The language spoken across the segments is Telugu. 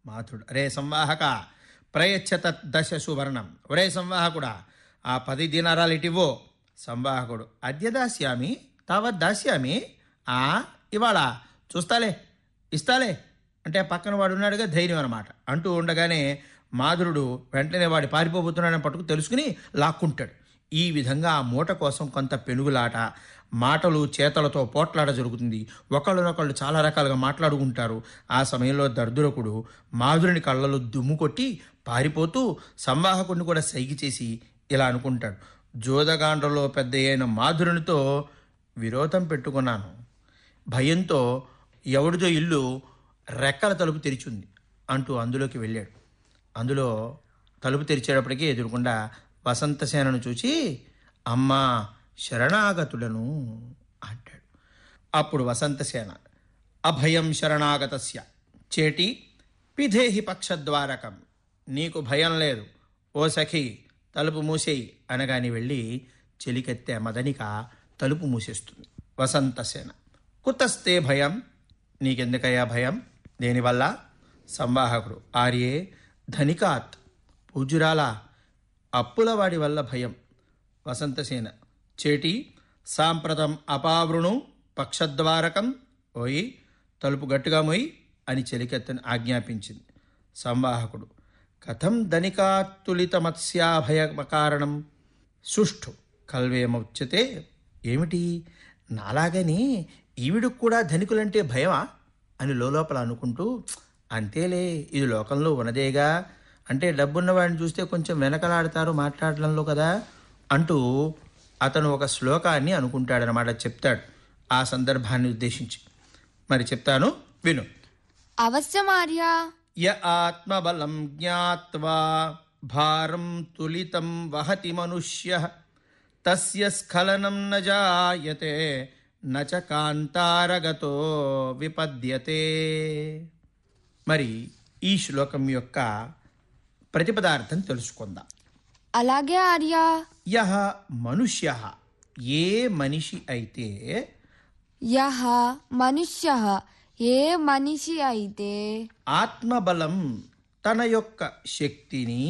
మాధుడు అరే సంవాహక ప్రయచ్చత దశ సువర్ణం ఒరే సంవాహకుడా ఆ పది దినారాలు ఇటివో సంవాహకుడు అద్య దాస్యామి తావత్ దాస్యామి ఆ ఇవాళ చూస్తాలే ఇస్తాలే అంటే పక్కన వాడు ఉన్నాడుగా ధైర్యం అనమాట అంటూ ఉండగానే మాధురుడు వెంటనే వాడి పారిపోబోతున్నాడని పట్టుకు తెలుసుకుని లాక్కుంటాడు ఈ విధంగా ఆ మూట కోసం కొంత పెనుగులాట మాటలు చేతలతో పోట్లాట జరుగుతుంది ఒకళ్ళనొకళ్ళు చాలా రకాలుగా మాట్లాడుకుంటారు ఆ సమయంలో దర్దురకుడు మాధురుని కళ్ళలో దుమ్ము కొట్టి పారిపోతూ సంవాహకుడిని కూడా సైగి చేసి ఇలా అనుకుంటాడు జోదగాండ్రలో పెద్ద అయిన మాధురునితో విరోధం పెట్టుకున్నాను భయంతో ఎవడిదో ఇల్లు రెక్కల తలుపు తెరిచింది అంటూ అందులోకి వెళ్ళాడు అందులో తలుపు తెరిచేటప్పటికీ ఎదురుకుండా వసంతసేనను చూసి అమ్మా శరణాగతుడను అంటాడు అప్పుడు వసంతసేన అభయం శరణాగతస్య చేటి పిధేహి పక్షద్వారకం నీకు భయం లేదు ఓ సఖి తలుపు మూసేయి అనగాని వెళ్ళి చెలికెత్తే మదనిక తలుపు మూసేస్తుంది వసంతసేన కుతస్తే భయం నీకెందుకయ్యా భయం దేనివల్ల సంవాహకుడు ఆర్యే ధనికాత్ పూజురాల అప్పులవాడి వల్ల భయం వసంతసేన చేటి సాంప్రతం అపావృణు పక్షద్వారకం ఓయి తలుపు గట్టిగా మొయి అని చెలికెత్తని ఆజ్ఞాపించింది సంవాహకుడు కథం ధనికాత్తులితమత్స్యాభయ కారణం సుష్ఠు కల్వేమొచ్చతే ఏమిటి నాలాగని ఈవిడికి కూడా ధనికులంటే భయమా అని లోపల అనుకుంటూ అంతేలే ఇది లోకంలో ఉన్నదేగా అంటే డబ్బున్న వాడిని చూస్తే కొంచెం వెనకలాడతారు మాట్లాడడంలో కదా అంటూ అతను ఒక శ్లోకాన్ని అనుకుంటాడనమాట చెప్తాడు ఆ సందర్భాన్ని ఉద్దేశించి మరి చెప్తాను విను అవశ్యమార్య య ఆత్మబలం జ్ఞాత్వా భారం తులితం వహతి మనుష్య తస్య స్ఖలనం న జాయతే నచ కాంతారగతో విపద్యతే మరి ఈ శ్లోకం యొక్క ప్రతిపదార్థం తెలుసుకుందాం అలాగే ఆర్య యహ మనుష్య ఏ మనిషి అయితే యహ మనుష్య ఏ మనిషి అయితే ఆత్మబలం తన యొక్క శక్తిని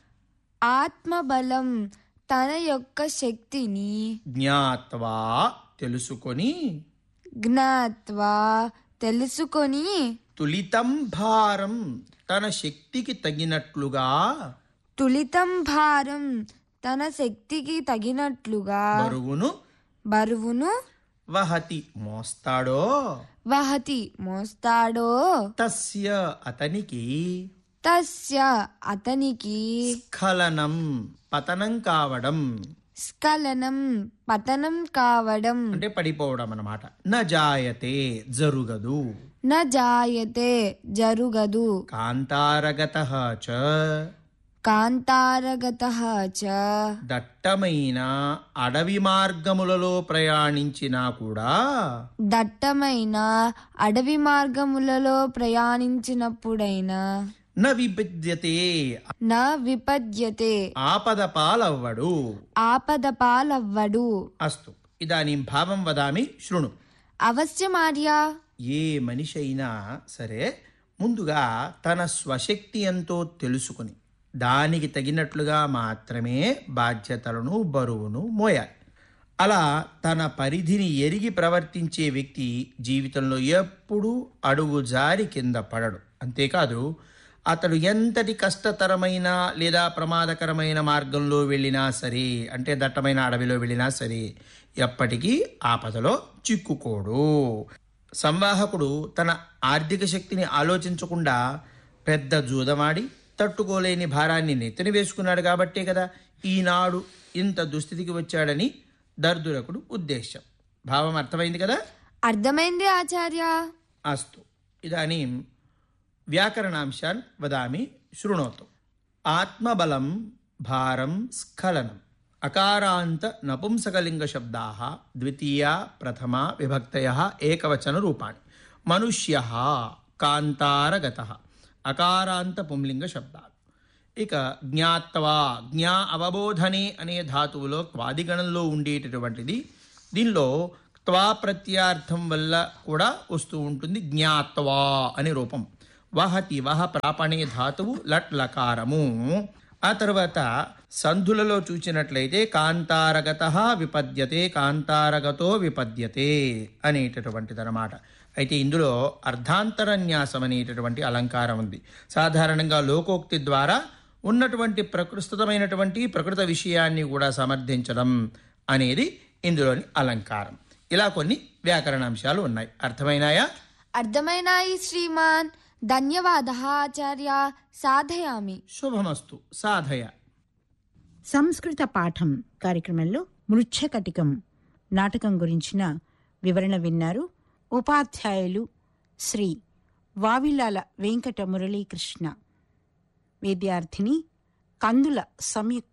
ఆత్మబలం తన యొక్క శక్తిని జ్ఞాత్వా తెలుసుకొని జ్ఞాత్వా తెలుసుకొని తులితం భారం తన శక్తికి తగినట్లుగా తులితం భారం తన శక్తికి తగినట్లుగా బరువును బరువును వహతి మోస్తాడో వహతి మోస్తాడో తస్య అతనికి తస్య అతనికి స్ఖలనం పతనం కావడం స్ఖలనం పతనం కావడం అంటే పడిపోవడం అన్నమాట న జాయతే జరుగదు న జాయతే జరుగదు కాంతారగత చ కాంతారగత చ దట్టమైన అడవి మార్గములలో ప్రయాణించినా కూడా దట్టమైన అడవి మార్గములలో ప్రయాణించినప్పుడైనా న విభిద్యతే నా విపద్యతే ఆపద పాలవ్వడు ఆపద పాలవ్వడు అస్తు ఇదానీం భావం వదామి శృణు అవశ్యమార్య ఏ మనిషి అయినా సరే ముందుగా తన స్వశక్తి ఎంతో తెలుసుకుని దానికి తగినట్లుగా మాత్రమే బాధ్యతలను బరువును మోయాలి అలా తన పరిధిని ఎరిగి ప్రవర్తించే వ్యక్తి జీవితంలో ఎప్పుడూ అడుగు జారి కింద పడడు అంతేకాదు అతడు ఎంతటి కష్టతరమైన లేదా ప్రమాదకరమైన మార్గంలో వెళ్ళినా సరే అంటే దట్టమైన అడవిలో వెళ్ళినా సరే ఎప్పటికీ ఆపదలో చిక్కుకోడు సంవాహకుడు తన ఆర్థిక శక్తిని ఆలోచించకుండా పెద్ద జూదమాడి తట్టుకోలేని భారాన్ని నెత్తిన వేసుకున్నాడు కాబట్టే కదా ఈనాడు ఇంత దుస్థితికి వచ్చాడని దర్దురకుడు ఉద్దేశం భావం అర్థమైంది కదా అర్థమైంది ఆచార్య అస్తు ఇదానీం వ్యాకరణాంశాన్ వదామి శృణోతు ఆత్మబలం భారం స్ఖలనం అకారాంత నపుంసకలింగ శబ్దా ద్వితీయ ప్రథమ విభక్తయ ఏకవచన రూపాణి మనుష్య కాంతారగత అకారాంత పుంలింగ శబ్దాలు ఇక జ్ఞాత్వా జ్ఞా అవబోధనే అనే ధాతువులో క్వాదిగణంలో ఉండేటటువంటిది దీనిలో త్వా ప్రత్యార్థం వల్ల కూడా వస్తూ ఉంటుంది జ్ఞాత్వా అనే రూపం వహతి వహ ప్రాపణే ధాతువు లట్ లకారము ఆ తర్వాత సంధులలో చూచినట్లయితే కాంతారగత విపద్యతే కాంతారగతో విపద్యతే అనేటటువంటిదన్నమాట అయితే ఇందులో అర్ధాంతరన్యాసం అనేటటువంటి అలంకారం ఉంది సాధారణంగా లోకోక్తి ద్వారా ఉన్నటువంటి ప్రకృతిమైనటువంటి ప్రకృత విషయాన్ని కూడా సమర్థించడం అనేది ఇందులోని అలంకారం ఇలా కొన్ని వ్యాకరణ అంశాలు ఉన్నాయి అర్థమైనాయా అర్థమైనాయి శ్రీమాన్ ధన్యవాద ఆచార్య సాధయామి శుభమస్తు సాధయ సంస్కృత పాఠం కార్యక్రమంలో మృచ్ఛకటికం నాటకం గురించిన వివరణ విన్నారు ఉపాధ్యాయులు శ్రీ వావిలాల వెంకట మురళీకృష్ణ విద్యార్థిని కందుల సంయుక్త